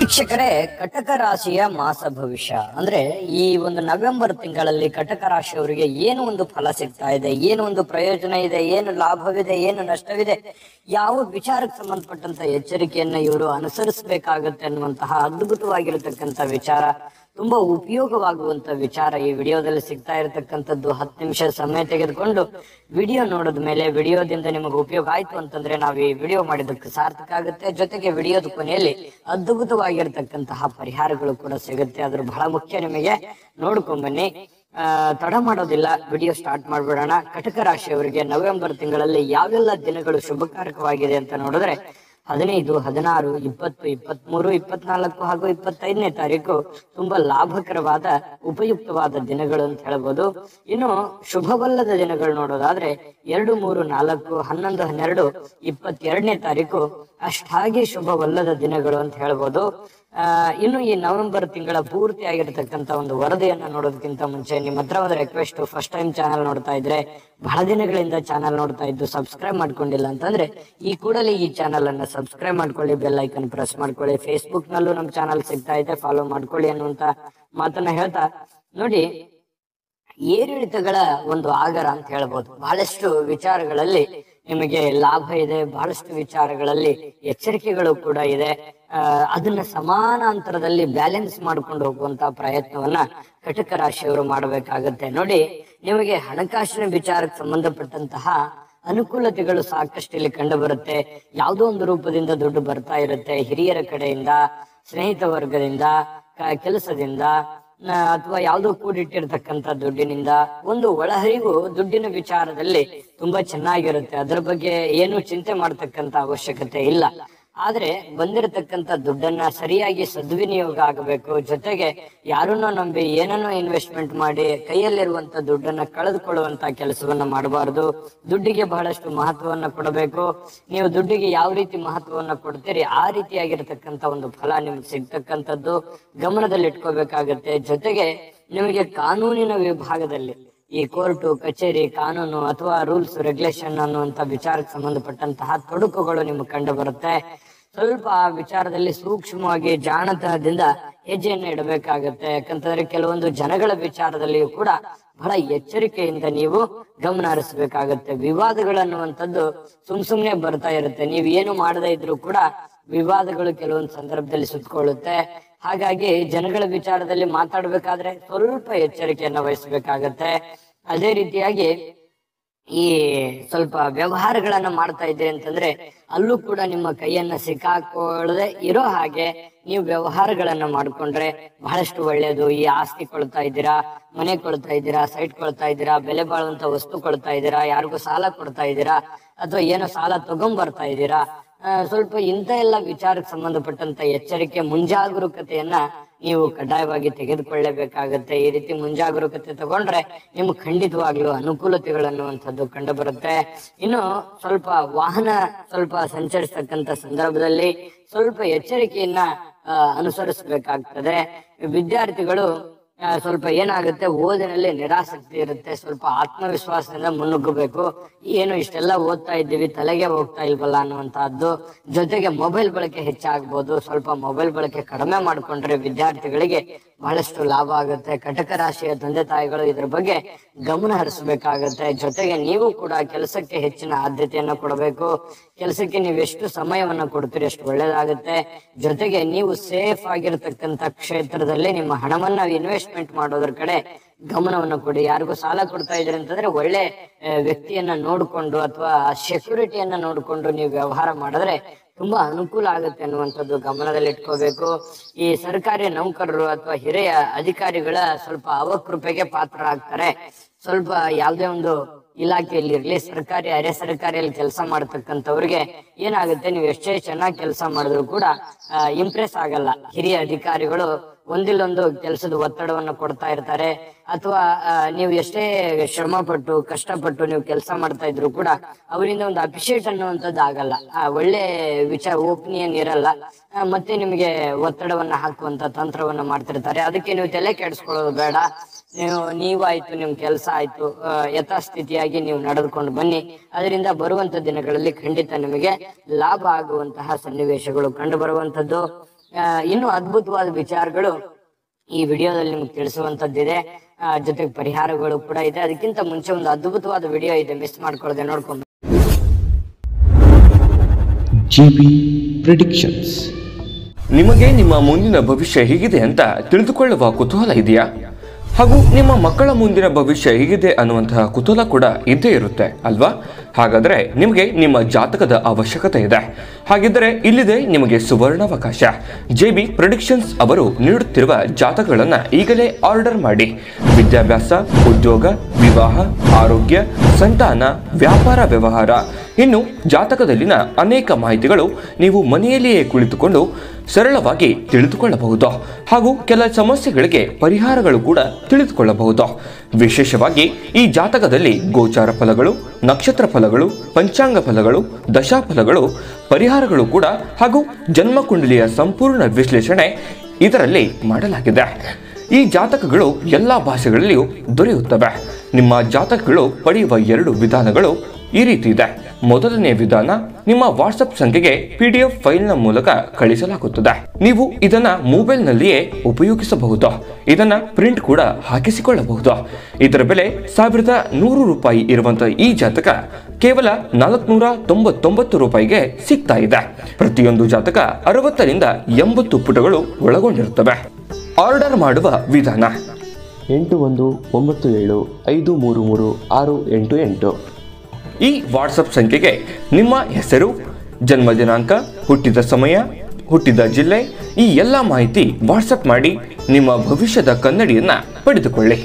ವೀಕ್ಷಕರೇ ಕಟಕ ರಾಶಿಯ ಮಾಸ ಭವಿಷ್ಯ ಅಂದ್ರೆ ಈ ಒಂದು ನವೆಂಬರ್ ತಿಂಗಳಲ್ಲಿ ಕಟಕ ರಾಶಿಯವರಿಗೆ ಏನು ಒಂದು ಫಲ ಸಿಗ್ತಾ ಇದೆ ಏನು ಒಂದು ಪ್ರಯೋಜನ ಇದೆ ಏನು ಲಾಭವಿದೆ ಏನು ನಷ್ಟವಿದೆ ಯಾವ ವಿಚಾರಕ್ಕೆ ಸಂಬಂಧಪಟ್ಟಂತ ಎಚ್ಚರಿಕೆಯನ್ನ ಇವರು ಅನುಸರಿಸಬೇಕಾಗತ್ತೆ ಅನ್ನುವಂತಹ ಅದ್ಭುತವಾಗಿರತಕ್ಕಂತ ವಿಚಾರ ತುಂಬಾ ಉಪಯೋಗವಾಗುವಂತ ವಿಚಾರ ಈ ವಿಡಿಯೋದಲ್ಲಿ ಸಿಗ್ತಾ ಇರತಕ್ಕಂಥದ್ದು ಹತ್ತು ನಿಮಿಷ ಸಮಯ ತೆಗೆದುಕೊಂಡು ವಿಡಿಯೋ ನೋಡಿದ ಮೇಲೆ ವಿಡಿಯೋದಿಂದ ನಿಮಗೆ ಉಪಯೋಗ ಆಯ್ತು ಅಂತಂದ್ರೆ ನಾವು ಈ ವಿಡಿಯೋ ಮಾಡಿದ್ದಕ್ಕೆ ಸಾರ್ಥಕ ಆಗುತ್ತೆ ಜೊತೆಗೆ ವಿಡಿಯೋದ ಕೊನೆಯಲ್ಲಿ ಅದ್ಭುತವಾಗಿರ್ತಕ್ಕಂತಹ ಪರಿಹಾರಗಳು ಕೂಡ ಸಿಗುತ್ತೆ ಅದ್ರ ಬಹಳ ಮುಖ್ಯ ನಿಮಗೆ ನೋಡ್ಕೊಂಡ್ ಬನ್ನಿ ಆ, ತಡ ಮಾಡೋದಿಲ್ಲ ವಿಡಿಯೋ ಸ್ಟಾರ್ಟ್ ಮಾಡ್ಬಿಡೋಣ ಕಟಕ ರಾಶಿಯವರಿಗೆ ನವೆಂಬರ್ ತಿಂಗಳಲ್ಲಿ ಯಾವೆಲ್ಲ ದಿನಗಳು ಶುಭಕಾರಕವಾಗಿದೆ ಅಂತ ನೋಡಿದ್ರೆ ಹದಿನೈದು ಹದಿನಾರು ಇಪ್ಪತ್ತು ಇಪ್ಪತ್ಮೂರು ಇಪ್ಪತ್ನಾಲ್ಕು ಹಾಗೂ ಇಪ್ಪತ್ತೈದನೇ ತಾರೀಕು ತುಂಬಾ ಲಾಭಕರವಾದ ಉಪಯುಕ್ತವಾದ ದಿನಗಳು ಅಂತ ಹೇಳ್ಬೋದು ಇನ್ನು ಶುಭವಲ್ಲದ ದಿನಗಳು ನೋಡೋದಾದ್ರೆ ಎರಡು ಮೂರು ನಾಲ್ಕು ಹನ್ನೊಂದು ಹನ್ನೆರಡು ಇಪ್ಪತ್ತೆರಡನೇ ತಾರೀಕು ಅಷ್ಟಾಗಿ ಶುಭವಲ್ಲದ ದಿನಗಳು ಅಂತ ಹೇಳ್ಬೋದು ಆ, ಇನ್ನು ಈ ನವೆಂಬರ್ ತಿಂಗಳ ಪೂರ್ತಿ ಆಗಿರತಕ್ಕಂತ ಒಂದು ವರದಿಯನ್ನ ನೋಡೋದಕ್ಕಿಂತ ಮುಂಚೆ ನಿಮ್ಮ ಹತ್ರ ಒಂದು ರಿಕ್ವೆಸ್ಟ್ ಫಸ್ಟ್ ಟೈಮ್ ಚಾನಲ್ ನೋಡ್ತಾ ಇದ್ರೆ ಬಹಳ ದಿನಗಳಿಂದ ಚಾನಲ್ ನೋಡ್ತಾ ಇದ್ದು ಸಬ್ಸ್ಕ್ರೈಬ್ ಮಾಡ್ಕೊಂಡಿಲ್ಲ ಅಂತಂದ್ರೆ ಈ ಕೂಡಲೇ ಈ ಚಾನಲ್ ಅನ್ನ ಸಬ್ಸ್ಕ್ರೈಬ್ ಮಾಡ್ಕೊಳ್ಳಿ ಬೆಲ್ ಐಕನ್ ಪ್ರೆಸ್ ಮಾಡ್ಕೊಳ್ಳಿ ಫೇಸ್ಬುಕ್ ನಲ್ಲೂ ನಮ್ಮ ಚಾನಲ್ ಸಿಗ್ತಾ ಇದೆ ಫಾಲೋ ಮಾಡ್ಕೊಳ್ಳಿ ಅನ್ನುವಂತ ಮಾತನ್ನ ಹೇಳ್ತಾ ನೋಡಿ ಏರಿಳಿತಗಳ ಒಂದು ಆಗರ ಅಂತ ಹೇಳ್ಬೋದು ಬಹಳಷ್ಟು ವಿಚಾರಗಳಲ್ಲಿ ನಿಮಗೆ ಲಾಭ ಇದೆ ಬಹಳಷ್ಟು ವಿಚಾರಗಳಲ್ಲಿ ಎಚ್ಚರಿಕೆಗಳು ಕೂಡ ಇದೆ ಆ, ಅದನ್ನ ಸಮಾನಾಂತರದಲ್ಲಿ ಬ್ಯಾಲೆನ್ಸ್ ಮಾಡ್ಕೊಂಡು ಹೋಗುವಂತ ಪ್ರಯತ್ನವನ್ನ ಕಟಕ ರಾಶಿಯವರು ಮಾಡಬೇಕಾಗತ್ತೆ ನೋಡಿ ನಿಮಗೆ ಹಣಕಾಸಿನ ವಿಚಾರಕ್ಕೆ ಸಂಬಂಧಪಟ್ಟಂತಹ ಅನುಕೂಲತೆಗಳು ಸಾಕಷ್ಟು ಇಲ್ಲಿ ಕಂಡು ಬರುತ್ತೆ ಯಾವುದೋ ಒಂದು ರೂಪದಿಂದ ದುಡ್ಡು ಬರ್ತಾ ಇರುತ್ತೆ ಹಿರಿಯರ ಕಡೆಯಿಂದ ಸ್ನೇಹಿತ ವರ್ಗದಿಂದ ಕ- ಕೆಲಸದಿಂದ ಅಥವಾ ಯಾವುದೋ ಕೂಡಿಟ್ಟಿರ್ತಕ್ಕಂಥ ದುಡ್ಡಿನಿಂದ ಒಂದು ಒಳಹರಿವು ದುಡ್ಡಿನ ವಿಚಾರದಲ್ಲಿ ತುಂಬಾ ಚೆನ್ನಾಗಿರುತ್ತೆ ಅದರ ಬಗ್ಗೆ ಏನು ಚಿಂತೆ ಮಾಡ್ತಕ್ಕಂತ ಅವಶ್ಯಕತೆ ಇಲ್ಲ ಆದ್ರೆ ಬಂದಿರತಕ್ಕಂತ ದುಡ್ಡನ್ನ ಸರಿಯಾಗಿ ಸದ್ವಿನಿಯೋಗ ಆಗಬೇಕು ಜೊತೆಗೆ ಯಾರನ್ನೋ ನಂಬಿ ಏನನ್ನೋ ಇನ್ವೆಸ್ಟ್ಮೆಂಟ್ ಮಾಡಿ ಕೈಯಲ್ಲಿರುವಂತ ದುಡ್ಡನ್ನ ಕಳೆದುಕೊಳ್ಳುವಂತ ಕೆಲಸವನ್ನ ಮಾಡಬಾರದು ದುಡ್ಡಿಗೆ ಬಹಳಷ್ಟು ಮಹತ್ವವನ್ನ ಕೊಡಬೇಕು ನೀವು ದುಡ್ಡಿಗೆ ಯಾವ ರೀತಿ ಮಹತ್ವವನ್ನ ಕೊಡ್ತೀರಿ ಆ ರೀತಿಯಾಗಿರ್ತಕ್ಕಂತ ಒಂದು ಫಲ ನಿಮ್ಗೆ ಸಿಗ್ತಕ್ಕಂಥದ್ದು ಗಮನದಲ್ಲಿ ಇಟ್ಕೋಬೇಕಾಗತ್ತೆ ಜೊತೆಗೆ ನಿಮಗೆ ಕಾನೂನಿನ ವಿಭಾಗದಲ್ಲಿ ಈ ಕೋರ್ಟು ಕಚೇರಿ ಕಾನೂನು ಅಥವಾ ರೂಲ್ಸ್ ರೆಗ್ಯುಲೇಷನ್ ಅನ್ನುವಂತ ವಿಚಾರಕ್ಕೆ ಸಂಬಂಧಪಟ್ಟಂತಹ ತೊಡಕುಗಳು ನಿಮ್ಗೆ ಕಂಡು ಬರುತ್ತೆ ಸ್ವಲ್ಪ ಆ ವಿಚಾರದಲ್ಲಿ ಸೂಕ್ಷ್ಮವಾಗಿ ಜಾಣತನದಿಂದ ಹೆಜ್ಜೆಯನ್ನು ಇಡಬೇಕಾಗತ್ತೆ ಯಾಕಂತಂದ್ರೆ ಕೆಲವೊಂದು ಜನಗಳ ವಿಚಾರದಲ್ಲಿಯೂ ಕೂಡ ಬಹಳ ಎಚ್ಚರಿಕೆಯಿಂದ ನೀವು ಗಮನ ಹರಿಸಬೇಕಾಗತ್ತೆ ವಿವಾದಗಳನ್ನುವಂಥದ್ದು ಸುಮ್ ಸುಮ್ನೆ ಬರ್ತಾ ಇರುತ್ತೆ ನೀವು ಏನು ಮಾಡದೇ ಇದ್ರೂ ಕೂಡ ವಿವಾದಗಳು ಕೆಲವೊಂದು ಸಂದರ್ಭದಲ್ಲಿ ಸುತ್ತಕೊಳ್ಳುತ್ತೆ ಹಾಗಾಗಿ ಜನಗಳ ವಿಚಾರದಲ್ಲಿ ಮಾತಾಡ್ಬೇಕಾದ್ರೆ ಸ್ವಲ್ಪ ಎಚ್ಚರಿಕೆಯನ್ನ ವಹಿಸಬೇಕಾಗತ್ತೆ ಅದೇ ರೀತಿಯಾಗಿ ಈ ಸ್ವಲ್ಪ ವ್ಯವಹಾರಗಳನ್ನ ಮಾಡ್ತಾ ಇದ್ದೆ ಅಂತಂದ್ರೆ ಅಲ್ಲೂ ಕೂಡ ನಿಮ್ಮ ಕೈಯನ್ನ ಸಿಕ್ಕಾಕೊಳ್ಳದೆ ಇರೋ ಹಾಗೆ ನೀವು ವ್ಯವಹಾರಗಳನ್ನ ಮಾಡ್ಕೊಂಡ್ರೆ ಬಹಳಷ್ಟು ಒಳ್ಳೇದು ಈ ಆಸ್ತಿ ಕೊಳ್ತಾ ಇದ್ದೀರಾ ಮನೆ ಕೊಳ್ತಾ ಇದ್ದೀರಾ ಸೈಟ್ ಕೊಳ್ತಾ ಇದ್ದೀರಾ ಬೆಲೆ ಬಾಳುವಂತ ವಸ್ತು ಕೊಡ್ತಾ ಇದ್ದೀರಾ ಯಾರಿಗೂ ಸಾಲ ಕೊಡ್ತಾ ಇದ್ದೀರಾ ಅಥವಾ ಏನೋ ಸಾಲ ತಗೊಂಬರ್ತಾ ಇದ್ದೀರಾ ಆ, ಸ್ವಲ್ಪ ಇಂಥ ಎಲ್ಲ ವಿಚಾರಕ್ಕೆ ಸಂಬಂಧಪಟ್ಟಂತ ಎಚ್ಚರಿಕೆ ಮುಂಜಾಗರೂಕತೆಯನ್ನ ನೀವು ಕಡ್ಡಾಯವಾಗಿ ತೆಗೆದುಕೊಳ್ಳಲೇಬೇಕಾಗತ್ತೆ ಈ ರೀತಿ ಮುಂಜಾಗರೂಕತೆ ತಗೊಂಡ್ರೆ ನಿಮ್ಗೆ ಖಂಡಿತವಾಗ್ಲೂ ಅನುಕೂಲತೆಗಳನ್ನುವಂಥದ್ದು ಕಂಡು ಬರುತ್ತೆ ಇನ್ನು ಸ್ವಲ್ಪ ವಾಹನ ಸ್ವಲ್ಪ ಸಂಚರಿಸ್ತಕ್ಕಂತ ಸಂದರ್ಭದಲ್ಲಿ ಸ್ವಲ್ಪ ಎಚ್ಚರಿಕೆಯನ್ನ ಆ, ಅನುಸರಿಸಬೇಕಾಗ್ತದೆ ವಿದ್ಯಾರ್ಥಿಗಳು ಆ, ಸ್ವಲ್ಪ ಏನಾಗುತ್ತೆ ಓದಿನಲ್ಲಿ ನಿರಾಸಕ್ತಿ ಇರುತ್ತೆ ಸ್ವಲ್ಪ ಆತ್ಮವಿಶ್ವಾಸದಿಂದ ಮುನ್ನುಗ್ಗಬೇಕು ಏನು ಇಷ್ಟೆಲ್ಲ ಓದ್ತಾ ಇದ್ದೀವಿ ತಲೆಗೆ ಹೋಗ್ತಾ ಇಲ್ವಲ್ಲ ಅನ್ನುವಂತಹದ್ದು ಜೊತೆಗೆ ಮೊಬೈಲ್ ಬಳಕೆ ಹೆಚ್ಚಾಗ್ಬೋದು ಸ್ವಲ್ಪ ಮೊಬೈಲ್ ಬಳಕೆ ಕಡಿಮೆ ಮಾಡ್ಕೊಂಡ್ರೆ ವಿದ್ಯಾರ್ಥಿಗಳಿಗೆ ಬಹಳಷ್ಟು ಲಾಭ ಆಗುತ್ತೆ ಕಟಕ ರಾಶಿಯ ತಂದೆ ತಾಯಿಗಳು ಇದ್ರ ಬಗ್ಗೆ ಗಮನ ಹರಿಸಬೇಕಾಗತ್ತೆ ಜೊತೆಗೆ ನೀವು ಕೂಡ ಕೆಲಸಕ್ಕೆ ಹೆಚ್ಚಿನ ಆದ್ಯತೆಯನ್ನ ಕೊಡಬೇಕು ಕೆಲಸಕ್ಕೆ ನೀವು ಎಷ್ಟು ಸಮಯವನ್ನ ಕೊಡ್ತೀರಿ ಅಷ್ಟು ಒಳ್ಳೇದಾಗುತ್ತೆ ಜೊತೆಗೆ ನೀವು ಸೇಫ್ ಆಗಿರತಕ್ಕಂತ ಕ್ಷೇತ್ರದಲ್ಲಿ ನಿಮ್ಮ ಹಣವನ್ನ ಇನ್ವೆಸ್ಟ್ಮೆಂಟ್ ಮಾಡೋದ್ರ ಕಡೆ ಗಮನವನ್ನು ಕೊಡಿ ಯಾರಿಗೂ ಸಾಲ ಕೊಡ್ತಾ ಇದ್ರಿ ಅಂತಂದ್ರೆ ಒಳ್ಳೆ ಆ, ವ್ಯಕ್ತಿಯನ್ನ ನೋಡ್ಕೊಂಡು ಅಥವಾ ಸೆಕ್ಯೂರಿಟಿಯನ್ನ ನೋಡ್ಕೊಂಡು ನೀವು ವ್ಯವಹಾರ ಮಾಡಿದ್ರೆ ತುಂಬಾ ಅನುಕೂಲ ಆಗುತ್ತೆ ಅನ್ನುವಂಥದ್ದು ಗಮನದಲ್ಲಿ ಇಟ್ಕೋಬೇಕು ಈ ಸರ್ಕಾರಿ ನೌಕರರು ಅಥವಾ ಹಿರಿಯ ಅಧಿಕಾರಿಗಳ ಸ್ವಲ್ಪ ಅವಕೃಪೆಗೆ ಪಾತ್ರ ಆಗ್ತಾರೆ ಸ್ವಲ್ಪ ಯಾವುದೇ ಒಂದು ಇಲಾಖೆಯಲ್ಲಿ ಇರ್ಲಿ ಸರ್ಕಾರಿ ಅರೆ ಸರ್ಕಾರಿಯಲ್ಲಿ ಕೆಲಸ ಮಾಡತಕ್ಕಂಥವ್ರಿಗೆ ಏನಾಗುತ್ತೆ ನೀವು ಎಷ್ಟೇ ಚೆನ್ನಾಗಿ ಕೆಲಸ ಮಾಡಿದ್ರು ಕೂಡ ಇಂಪ್ರೆಸ್ ಆಗಲ್ಲ ಹಿರಿಯ ಅಧಿಕಾರಿಗಳು ಒಂದಿಲ್ಲೊಂದು ಕೆಲಸದ ಒತ್ತಡವನ್ನ ಕೊಡ್ತಾ ಇರ್ತಾರೆ ಅಥವಾ ಆ, ನೀವು ಎಷ್ಟೇ ಶ್ರಮ ಪಟ್ಟು ಕಷ್ಟಪಟ್ಟು ನೀವು ಕೆಲಸ ಮಾಡ್ತಾ ಇದ್ರು ಕೂಡ ಅವರಿಂದ ಒಂದು ಅಪ್ರಿಶಿಯೇಟ್ ಅನ್ನುವಂಥದ್ದು ಆಗಲ್ಲ ಆ, ಒಳ್ಳೆ ವಿಚಾರ ಒಪಿನಿಯನ್ ಇರಲ್ಲ ಆ, ಮತ್ತೆ ನಿಮಗೆ ಒತ್ತಡವನ್ನ ಹಾಕುವಂತ ತಂತ್ರವನ್ನ ಮಾಡ್ತಿರ್ತಾರೆ ಅದಕ್ಕೆ ನೀವು ತಲೆ ಕೆಡಿಸ್ಕೊಳ್ಳೋದು ಬೇಡ ನೀವು ನೀವಾಯ್ತು ನಿಮ್ ಕೆಲಸ ಆಯ್ತು ಆ, ಯಥಾಸ್ಥಿತಿಯಾಗಿ ನೀವು ನಡೆದುಕೊಂಡು ಬನ್ನಿ ಅದರಿಂದ ಬರುವಂತ ದಿನಗಳಲ್ಲಿ ಖಂಡಿತ ನಿಮಗೆ ಲಾಭ ಆಗುವಂತಹ ಸನ್ನಿವೇಶಗಳು ಕಂಡು ಬರುವಂತದ್ದು ಆ, ಇನ್ನು ಅದ್ಭುತವಾದ ವಿಚಾರಗಳು ಈ ವಿಡಿಯೋದಲ್ಲಿ ನಿಮ್ಗೆ ತಿಳಿಸುವಂತದ್ದಿದೆ ಆ, ಜೊತೆಗೆ ಪರಿಹಾರಗಳು ಕೂಡ ಇದೆ ಅದಕ್ಕಿಂತ ಮುಂಚೆ ಒಂದು ಅದ್ಭುತವಾದ ವಿಡಿಯೋ ಇದೆ ಮಿಸ್ ಮಾಡ್ಕೊಳ್ಳದೆ ನೋಡ್ಕೊಂಡು ಜಿಬಿ ಪ್ರಿಡಿಕ್ಷನ್ಸ್ ನಿಮಗೆ ನಿಮ್ಮ ಮುಂದಿನ ಭವಿಷ್ಯ ಹೇಗಿದೆ ಅಂತ ತಿಳಿದುಕೊಳ್ಳುವ ಕುತೂಹಲ ಇದೆಯಾ ಹಾಗೂ ನಿಮ್ಮ ಮಕ್ಕಳ ಮುಂದಿನ ಭವಿಷ್ಯ ಹೇಗಿದೆ ಅನ್ನುವಂತಹ ಕುತೂಹಲ ಕೂಡ ಇದ್ದೇ ಇರುತ್ತೆ ಅಲ್ವಾ ಹಾಗಾದರೆ ನಿಮಗೆ ನಿಮ್ಮ ಜಾತಕದ ಅವಶ್ಯಕತೆ ಇದೆ ಹಾಗಿದ್ದರೆ ಇಲ್ಲಿದೆ ನಿಮಗೆ ಸುವರ್ಣಾವಕಾಶ ಜೆ ಬಿ ಪ್ರೊಡಿಕ್ಷನ್ಸ್ ಅವರು ನೀಡುತ್ತಿರುವ ಜಾತಕಗಳನ್ನು ಈಗಲೇ ಆರ್ಡರ್ ಮಾಡಿ ವಿದ್ಯಾಭ್ಯಾಸ ಉದ್ಯೋಗ ವಿವಾಹ ಆರೋಗ್ಯ ಸಂತಾನ ವ್ಯಾಪಾರ ವ್ಯವಹಾರ ಇನ್ನು ಜಾತಕದಲ್ಲಿನ ಅನೇಕ ಮಾಹಿತಿಗಳು ನೀವು ಮನೆಯಲ್ಲಿಯೇ ಕುಳಿತುಕೊಂಡು ಸರಳವಾಗಿ ತಿಳಿದುಕೊಳ್ಳಬಹುದು ಹಾಗೂ ಕೆಲ ಸಮಸ್ಯೆಗಳಿಗೆ ಪರಿಹಾರಗಳು ಕೂಡ ತಿಳಿದುಕೊಳ್ಳಬಹುದು ವಿಶೇಷವಾಗಿ ಈ ಜಾತಕದಲ್ಲಿ ಗೋಚಾರ ಫಲಗಳು ನಕ್ಷತ್ರ ಫಲಗಳು ಪಂಚಾಂಗ ಫಲಗಳು ದಶಾಫಲಗಳು ಪರಿಹಾರಗಳು ಕೂಡ ಹಾಗೂ ಜನ್ಮಕುಂಡಲಿಯ ಸಂಪೂರ್ಣ ವಿಶ್ಲೇಷಣೆ ಇದರಲ್ಲಿ ಮಾಡಲಾಗಿದೆ ಈ ಜಾತಕಗಳು ಎಲ್ಲ ಭಾಷೆಗಳಲ್ಲಿಯೂ ದೊರೆಯುತ್ತವೆ ನಿಮ್ಮ ಜಾತಕಗಳು ಪಡೆಯುವ ಎರಡು ವಿಧಾನಗಳು ಈ ರೀತಿ ಇದೆ ಮೊದಲನೇ ವಿಧಾನ ನಿಮ್ಮ ವಾಟ್ಸಪ್ ಸಂಖ್ಯೆಗೆ ಪಿ ಡಿ ಎಫ್ ಫೈಲ್ನ ಮೂಲಕ ಕಳಿಸಲಾಗುತ್ತದೆ ನೀವು ಇದನ್ನ ಮೊಬೈಲ್ನಲ್ಲಿಯೇ ಉಪಯೋಗಿಸಬಹುದು ಇದನ್ನ ಪ್ರಿಂಟ್ ಕೂಡ ಹಾಕಿಸಿಕೊಳ್ಳಬಹುದು ಇದರ ಬೆಲೆ ಸಾವಿರದ ನೂರು ರೂಪಾಯಿ ಇರುವಂತಹ ಈ ಜಾತಕ ಕೇವಲ ನಾಲ್ಕುನೂರ ತೊಂಬತ್ತೊಂಬತ್ತು ರೂಪಾಯಿಗೆ ಸಿಗ್ತಾ ಇದೆ ಪ್ರತಿಯೊಂದು ಜಾತಕ ಅರವತ್ತರಿಂದ ಎಂಬತ್ತು ಪುಟಗಳು ಒಳಗೊಂಡಿರುತ್ತವೆ ಆರ್ಡರ್ ಮಾಡುವ ವಿಧಾನ ಎಂಟು ಒಂದು ಒಂಬತ್ತು ಏಳು ಐದು ಮೂರು ಮೂರು ಆರು ಎಂಟು ಎಂಟು ಈ ವಾಟ್ಸಪ್ ಸಂಖ್ಯೆಗೆ ನಿಮ್ಮ ಹೆಸರು ಜನ್ಮ ದಿನಾಂಕ ಹುಟ್ಟಿದ ಸಮಯ ಹುಟ್ಟಿದ ಜಿಲ್ಲೆ ಈ ಎಲ್ಲ ಮಾಹಿತಿ ವಾಟ್ಸಪ್ ಮಾಡಿ ನಿಮ್ಮ ಭವಿಷ್ಯದ ಕನ್ನಡಿಯನ್ನ ಪಡೆದುಕೊಳ್ಳಿ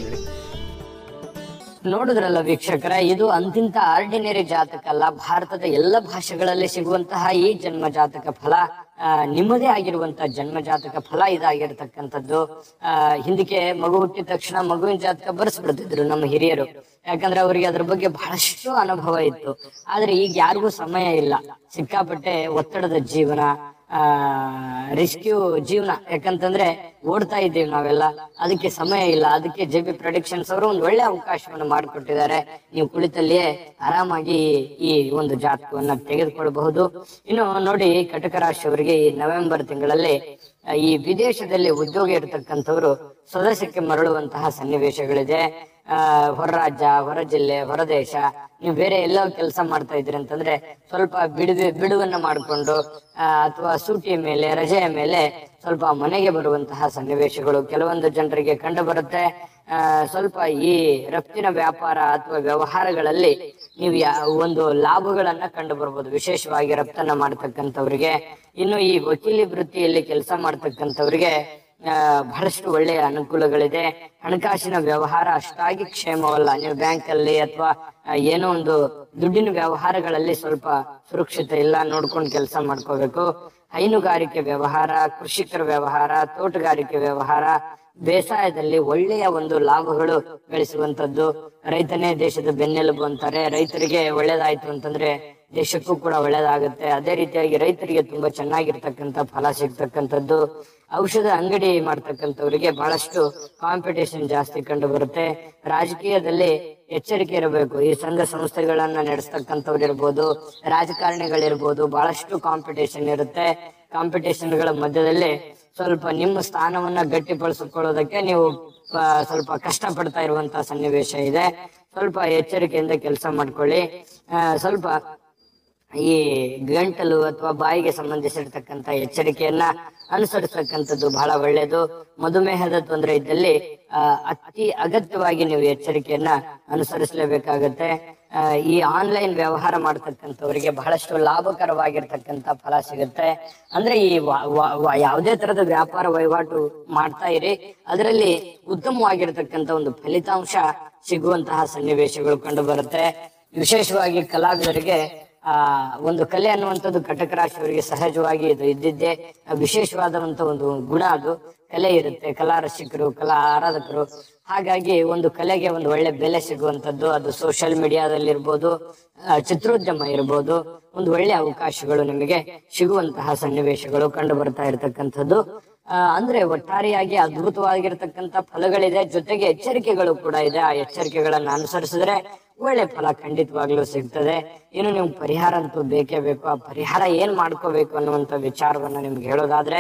ನೋಡಿದ್ರಲ್ಲ ವೀಕ್ಷಕರ ಇದು ಅಂತಿಂತ ಆರ್ಡಿನರಿ ಜಾತಕ ಅಲ್ಲ ಭಾರತದ ಎಲ್ಲ ಭಾಷೆಗಳಲ್ಲಿ ಸಿಗುವಂತಹ ಈ ಜನ್ಮ ಜಾತಕ ಫಲ ಆ, ನಿಮ್ಮದೇ ಆಗಿರುವಂತಹ ಜನ್ಮ ಜಾತಕ ಫಲ ಇದಾಗಿರ್ತಕ್ಕಂಥದ್ದು ಆ, ಹಿಂದಕ್ಕೆ ಮಗು ಹುಟ್ಟಿದ ತಕ್ಷಣ ಮಗುವಿನ ಜಾತಕ ಬರ್ಸ್ಬಿಡ್ತಿದ್ರು ನಮ್ಮ ಹಿರಿಯರು ಯಾಕಂದ್ರೆ ಅವರಿಗೆ ಅದ್ರ ಬಗ್ಗೆ ಬಹಳಷ್ಟು ಅನುಭವ ಇತ್ತು ಆದ್ರೆ ಈಗ ಯಾರಿಗೂ ಸಮಯ ಇಲ್ಲ ಸಿಕ್ಕಾಪಟ್ಟೆ ಒತ್ತಡದ ಜೀವನ ಆ ರಿಸ್ಕ್ಯೂ ಜೀವನ ಯಾಕಂತಂದ್ರೆ ಓಡ್ತಾ ಇದ್ದೀವಿ ನಾವೆಲ್ಲ ಅದಕ್ಕೆ ಸಮಯ ಇಲ್ಲ ಅದಕ್ಕೆ ಜೆ ಬಿ ಪ್ರೊಡಿಕ್ಷನ್ಸ್ ಅವರು ಒಂದು ಒಳ್ಳೆ ಅವಕಾಶವನ್ನು ಮಾಡಿಕೊಟ್ಟಿದ್ದಾರೆ ನೀವು ಕುಳಿತಲ್ಲಿಯೇ ಆರಾಮಾಗಿ ಈ ಒಂದು ಜಾತಕವನ್ನ ತೆಗೆದುಕೊಳ್ಳಬಹುದು ಇನ್ನು ನೋಡಿ ಕಟಕ ರಾಶಿಯವರಿಗೆ ಈ ನವೆಂಬರ್ ತಿಂಗಳಲ್ಲಿ ಆ, ಈ ವಿದೇಶದಲ್ಲಿ ಉದ್ಯೋಗ ಇರತಕ್ಕಂಥವ್ರು ಸ್ವದೇಶಕ್ಕೆ ಮರಳುವಂತಹ ಸನ್ನಿವೇಶಗಳಿದೆ ಆ ಹೊರ ರಾಜ್ಯ ಹೊರ ಜಿಲ್ಲೆ ಹೊರ ದೇಶ ನೀವು ಬೇರೆ ಎಲ್ಲೋ ಕೆಲಸ ಮಾಡ್ತಾ ಇದ್ರಿ ಅಂತಂದ್ರೆ ಸ್ವಲ್ಪ ಬಿಡುವೆ ಬಿಡುವನ್ನ ಮಾಡಿಕೊಂಡು ಅಥವಾ ಸೂಟಿಯ ಮೇಲೆ ರಜೆಯ ಮೇಲೆ ಸ್ವಲ್ಪ ಮನೆಗೆ ಬರುವಂತಹ ಸನ್ನಿವೇಶಗಳು ಕೆಲವೊಂದು ಜನರಿಗೆ ಕಂಡು ಬರುತ್ತೆ ಆ ಸ್ವಲ್ಪ ಈ ರಫ್ತಿನ ವ್ಯಾಪಾರ ಅಥವಾ ವ್ಯವಹಾರಗಳಲ್ಲಿ ನೀವು ಯಾ- ಒಂದು ಲಾಭಗಳನ್ನ ಕಂಡು ಬರ್ಬೋದು ವಿಶೇಷವಾಗಿ ರಫ್ತನ್ನ ಮಾಡ್ತಕ್ಕಂಥವ್ರಿಗೆ ಇನ್ನು ಈ ವಕೀಲಿ ವೃತ್ತಿಯಲ್ಲಿ ಕೆಲಸ ಮಾಡ್ತಕ್ಕಂಥವ್ರಿಗೆ ಆ, ಬಹಳಷ್ಟು ಒಳ್ಳೆಯ ಅನುಕೂಲಗಳಿದೆ ಹಣಕಾಸಿನ ವ್ಯವಹಾರ ಅಷ್ಟಾಗಿ ಕ್ಷೇಮವಲ್ಲ ನೀವು ಬ್ಯಾಂಕ್ ಅಲ್ಲಿ ಅಥವಾ ಏನೋ ಒಂದು ದುಡ್ಡಿನ ವ್ಯವಹಾರಗಳಲ್ಲಿ ಸ್ವಲ್ಪ ಸುರಕ್ಷತೆ ಇಲ್ಲ ನೋಡ್ಕೊಂಡು ಕೆಲಸ ಮಾಡ್ಕೋಬೇಕು ಹೈನುಗಾರಿಕೆ ವ್ಯವಹಾರ ಕೃಷಿಕರ ವ್ಯವಹಾರ ತೋಟಗಾರಿಕೆ ವ್ಯವಹಾರ ಬೇಸಾಯದಲ್ಲಿ ಒಳ್ಳೆಯ ಒಂದು ಲಾಭಗಳು ಗಳಿಸುವಂತದ್ದು ರೈತನೇ ದೇಶದ ಬೆನ್ನೆಲುಬು ಅಂತಾರೆ ರೈತರಿಗೆ ಒಳ್ಳೇದಾಯ್ತು ಅಂತಂದ್ರೆ ದೇಶಕ್ಕೂ ಕೂಡ ಒಳ್ಳೇದಾಗುತ್ತೆ ಅದೇ ರೀತಿಯಾಗಿ ರೈತರಿಗೆ ತುಂಬಾ ಚೆನ್ನಾಗಿರ್ತಕ್ಕಂಥ ಫಲ ಸಿಗ್ತಕ್ಕಂಥದ್ದು ಔಷಧ ಅಂಗಡಿ ಮಾಡ್ತಕ್ಕಂಥವ್ರಿಗೆ ಬಹಳಷ್ಟು ಕಾಂಪಿಟೇಷನ್ ಜಾಸ್ತಿ ಕಂಡು ಬರುತ್ತೆ ರಾಜಕೀಯದಲ್ಲಿ ಎಚ್ಚರಿಕೆ ಇರಬೇಕು ಈ ಸಂಘ ಸಂಸ್ಥೆಗಳನ್ನ ನಡೆಸ್ತಕ್ಕಂಥವ್ರು ಇರ್ಬೋದು ರಾಜಕಾರಣಿಗಳಿರ್ಬೋದು ಬಹಳಷ್ಟು ಕಾಂಪಿಟೇಷನ್ ಇರುತ್ತೆ ಕಾಂಪಿಟೇಷನ್ಗಳ ಮಧ್ಯದಲ್ಲಿ ಸ್ವಲ್ಪ ನಿಮ್ಮ ಸ್ಥಾನವನ್ನ ಗಟ್ಟಿಪಡಿಸಿಕೊಳ್ಳೋದಕ್ಕೆ ನೀವು ಆ, ಸ್ವಲ್ಪ ಕಷ್ಟ ಪಡ್ತಾ ಇರುವಂತಹ ಸನ್ನಿವೇಶ ಇದೆ ಸ್ವಲ್ಪ ಎಚ್ಚರಿಕೆಯಿಂದ ಕೆಲಸ ಮಾಡ್ಕೊಳ್ಳಿ ಆ, ಸ್ವಲ್ಪ ಈ ಗಂಟಲು ಅಥವಾ ಬಾಯಿಗೆ ಸಂಬಂಧಿಸಿರ್ತಕ್ಕಂಥ ಎಚ್ಚರಿಕೆಯನ್ನ ಅನುಸರಿಸತಕ್ಕಂಥದ್ದು ಬಹಳ ಒಳ್ಳೆಯದು ಮಧುಮೇಹದ ತೊಂದರೆ ಇದ್ದಲ್ಲಿ ಆ, ಅತಿ ಅಗತ್ಯವಾಗಿ ನೀವು ಎಚ್ಚರಿಕೆಯನ್ನ ಅನುಸರಿಸಲೇಬೇಕಾಗತ್ತೆ ಆ, ಈ ಆನ್ಲೈನ್ ವ್ಯವಹಾರ ಮಾಡ್ತಕ್ಕಂಥವರಿಗೆ ಬಹಳಷ್ಟು ಲಾಭಕರವಾಗಿರ್ತಕ್ಕಂಥ ಫಲ ಸಿಗುತ್ತೆ ಅಂದ್ರೆ ಈ ವ- ವ- ವ- ಯಾವುದೇ ತರದ ವ್ಯಾಪಾರ ವಹಿವಾಟು ಮಾಡ್ತಾ ಇರಿ ಅದರಲ್ಲಿ ಉತ್ತಮವಾಗಿರ್ತಕ್ಕಂಥ ಒಂದು ಫಲಿತಾಂಶ ಸಿಗುವಂತಹ ಸನ್ನಿವೇಶಗಳು ಕಂಡು ಬರುತ್ತೆ ವಿಶೇಷವಾಗಿ ಕಲಾವಿದರಿಗೆ ಆ ಒಂದು ಕಲೆ ಅನ್ನುವಂಥದ್ದು ಕಟಕ ರಾಶಿಯವರಿಗೆ ಸಹಜವಾಗಿ ಇದು ಇದ್ದಿದ್ದೇ ವಿಶೇಷವಾದಂತ ಒಂದು ಗುಣ ಅದು ಕಲೆ ಇರುತ್ತೆ ಕಲಾ ರಸಿಕರು ಕಲಾ ಆರಾಧಕರು ಹಾಗಾಗಿ ಒಂದು ಕಲೆಗೆ ಒಂದು ಒಳ್ಳೆ ಬೆಲೆ ಸಿಗುವಂತದ್ದು ಅದು ಸೋಷಿಯಲ್ ಮೀಡಿಯಾದಲ್ಲಿ ಇರ್ಬೋದು ಆ, ಚಿತ್ರೋದ್ಯಮ ಇರ್ಬೋದು ಒಂದು ಒಳ್ಳೆ ಅವಕಾಶಗಳು ನಿಮಗೆ ಸಿಗುವಂತಹ ಸನ್ನಿವೇಶಗಳು ಕಂಡು ಬರ್ತಾ ಇರತಕ್ಕಂಥದ್ದು ಆ, ಅಂದ್ರೆ ಒಟ್ಟಾರೆಯಾಗಿ ಅದ್ಭುತವಾಗಿರ್ತಕ್ಕಂಥ ಫಲಗಳಿದೆ ಜೊತೆಗೆ ಎಚ್ಚರಿಕೆಗಳು ಕೂಡ ಇದೆ ಆ ಎಚ್ಚರಿಕೆಗಳನ್ನ ಅನುಸರಿಸಿದ್ರೆ ಒಳ್ಳೆ ಫಲ ಖಂಡಿತವಾಗ್ಲೂ ಸಿಗ್ತದೆ ಇನ್ನು ನೀವು ಪರಿಹಾರ ಅಂತೂ ಬೇಕೇ ಬೇಕು ಆ ಪರಿಹಾರ ಏನ್ ಮಾಡ್ಕೋಬೇಕು ಅನ್ನುವಂತ ವಿಚಾರವನ್ನ ನಿಮ್ಗೆ ಹೇಳೋದಾದ್ರೆ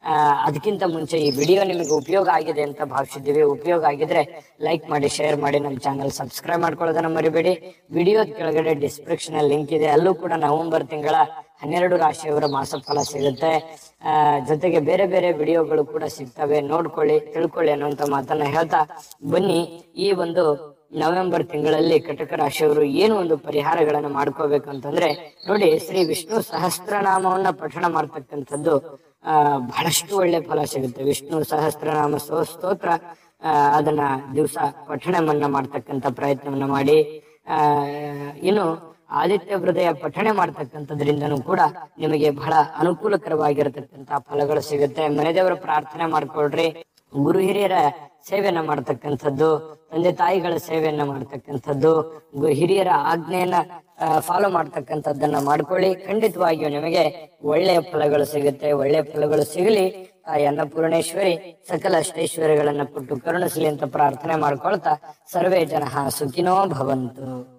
ಆ, ಅದಕ್ಕಿಂತ ಮುಂಚೆ ಈ ವಿಡಿಯೋ ನಿಮಗೆ ಉಪಯೋಗ ಆಗಿದೆ ಅಂತ ಭಾವಿಸಿದ್ದೀವಿ ಉಪಯೋಗ ಆಗಿದ್ರೆ ಲೈಕ್ ಮಾಡಿ ಶೇರ್ ಮಾಡಿ ನಮ್ಮ ಚಾನಲ್ ಸಬ್ಸ್ಕ್ರೈಬ್ ಮಾಡ್ಕೊಳ್ಳೋದನ್ನ ಮರಿಬೇಡಿ ವಿಡಿಯೋದ ಕೆಳಗಡೆ ಡಿಸ್ಕ್ರಿಪ್ಷನ್ ಲಿಂಕ್ ಇದೆ ಅಲ್ಲೂ ಕೂಡ ನವೆಂಬರ್ ತಿಂಗಳ ಹನ್ನೆರಡು ರಾಶಿಯವರ ಮಾಸಫಲ ಸಿಗುತ್ತೆ ಆ, ಜೊತೆಗೆ ಬೇರೆ ಬೇರೆ ವಿಡಿಯೋಗಳು ಕೂಡ ಸಿಗ್ತವೆ ನೋಡ್ಕೊಳ್ಳಿ ತಿಳ್ಕೊಳ್ಳಿ ಅನ್ನುವಂತ ಮಾತನ್ನ ಹೇಳ್ತಾ ಬನ್ನಿ ಈ ಒಂದು ನವೆಂಬರ್ ತಿಂಗಳಲ್ಲಿ ಕಟಕ ರಾಶಿಯವರು ಏನು ಒಂದು ಪರಿಹಾರಗಳನ್ನ ಮಾಡ್ಕೋಬೇಕು ಅಂತಂದ್ರೆ ನೋಡಿ ಶ್ರೀ ವಿಷ್ಣು ಸಹಸ್ರನಾಮವನ್ನ ಪಠಣ ಮಾಡ್ತಕ್ಕಂಥದ್ದು ಆ ಬಹಳಷ್ಟು ಒಳ್ಳೆ ಫಲ ಸಿಗುತ್ತೆ ವಿಷ್ಣು ಸಹಸ್ರನಾಮ ಸ್ತೋ- ಸ್ತೋತ್ರ ಆ, ಅದನ್ನ ದಿವಸ ಪಠಣವನ್ನ ಮಾಡ್ತಕ್ಕಂಥ ಪ್ರಯತ್ನವನ್ನ ಮಾಡಿ ಆ ಇನ್ನು ಆದಿತ್ಯ ಹೃದಯ ಪಠಣೆ ಮಾಡ್ತಕ್ಕಂಥದ್ರಿಂದನೂ ಕೂಡ ನಿಮಗೆ ಬಹಳ ಅನುಕೂಲಕರವಾಗಿರತಕ್ಕಂತ ಫಲಗಳು ಸಿಗುತ್ತೆ ಮನೆ ದೇವರ ಪ್ರಾರ್ಥನೆ ಮಾಡ್ಕೊಳ್ರಿ ಗುರು ಹಿರಿಯರ ಸೇವೆಯನ್ನ ಮಾಡ್ತಕ್ಕಂಥದ್ದು ತಂದೆ ತಾಯಿಗಳ ಸೇವೆಯನ್ನ ಮಾಡ್ತಕ್ಕಂಥದ್ದು ಗು- ಹಿರಿಯರ ಆಜ್ಞೆಯನ್ನ ಫಾಲೋ ಮಾಡ್ತಕ್ಕಂಥದ್ದನ್ನ ಮಾಡ್ಕೊಳ್ಳಿ ಖಂಡಿತವಾಗಿಯೂ ನಿಮಗೆ ಒಳ್ಳೆಯ ಫಲಗಳು ಸಿಗುತ್ತೆ ಒಳ್ಳೆಯ ಫಲಗಳು ಸಿಗಲಿ ತಾಯಿ ಅನ್ನಪೂರ್ಣೇಶ್ವರಿ ಸಕಲ ಅಷ್ಟೈಶ್ವರ್ಯಗಳನ್ನ ಕೊಟ್ಟು ಕರುಣಿಸಲಿ ಅಂತ ಪ್ರಾರ್ಥನೆ ಮಾಡ್ಕೊಳ್ತಾ ಸರ್ವೇ ಜನ ಸುಖಿನೋ ಭವಂತು